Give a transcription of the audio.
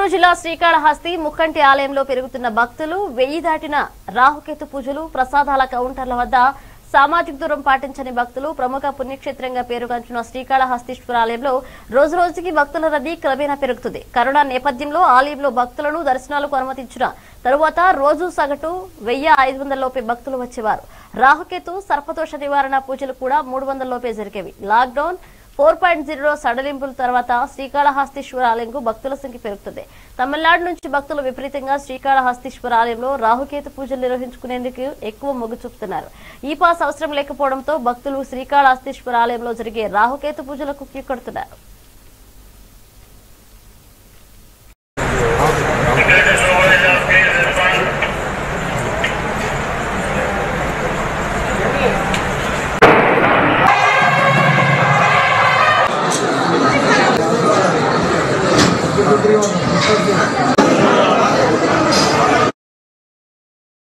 కర్నూలు జిల్లా శ్రీకాళహస్తి ముక్కంటి ఆలయంలో పెరుగుతున్న భక్తులు వెయ్యి దాటిన రాహుకేతు పూజలు ప్రసాదాల కౌంటర్ల వద్ద సామాజిక దూరం పాటించని భక్తులు ప్రముఖ పుణ్యక్షేత్రంగా పేరుగాంచిన శ్రీకాళహస్తీశ్వర ఆలయంలో రోజు రోజుకి భక్తుల రద్దీ క్రమేణా పెరుగుతుంది కరోనా నేపథ్యంలో ఆలయంలో భక్తులను దర్శనాలకు అనుమతించిన తరువాత రోజు సగటు వెయ్యి ఐదు వందల లోపే భక్తులు వచ్చేవారు రాహుకేతు సర్పదోష నివారణ పూజలు కూడా మూడు వందల లోపే జరిగేవి లాక్డౌన్ ఫోర్ పాయింట్ జీరో సడలింపుల తర్వాత శ్రీకాళహస్తీశ్వర ఆలయంకు భక్తుల సంఖ్య పెరుగుతుంది తమిళనాడు నుంచి భక్తులు విపరీతంగా శ్రీకాళహస్తీశ్వర ఆలయంలో రాహుకేతు పూజలు నిర్వహించుకునేందుకు ఎక్కువ మొగ్గు చూపుతున్నారు ఈ పాస్ అవసరం లేకపోవడంతో భక్తులు శ్రీకాళహస్తీశ్వర ఆలయంలో జరిగే రాహుకేతు పూజలకు క్యూ కడుతున్నారు